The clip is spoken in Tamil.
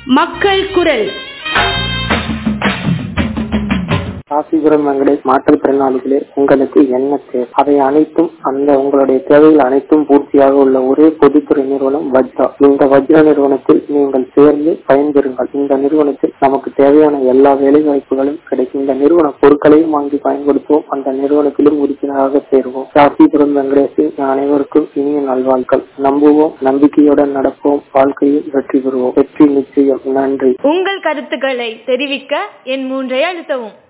மக்கள் குரல் ராசிபுரம் வெங்கடேஷ் மாற்றுத்திறனாளிகளே உங்களுக்கு என்ன தேவை அவை அனைத்தும் அந்த உங்களுடைய தேவைகள் அனைத்தும் பூர்த்தியாக உள்ள ஒரே பொதுத்துறை நிறுவனம் வஜ்ரா இந்த வஜ்ரா நிறுவனத்தில் நீங்கள் சேர்ந்து பயன்பெறுங்கள் இந்த நிறுவனத்தில் நமக்கு தேவையான எல்லா வேலை வாய்ப்புகளும் கிடைக்கும் இந்த நிறுவன பொருட்களையும் வாங்கி பயன்படுத்துவோம் அந்த நிறுவனத்திலும் உறுப்பினராக சேருவோம் ராசிபுரம் வெங்கடேஷின் அனைவருக்கும் இனிய நல்வாழ்கள் நம்புவோம் நம்பிக்கையுடன் நடப்போம் வாழ்க்கையில் வெற்றி பெறுவோம் வெற்றி நிச்சயம் நன்றி உங்கள் கருத்துக்களை தெரிவிக்க என் மூன்றை அழுத்தவும்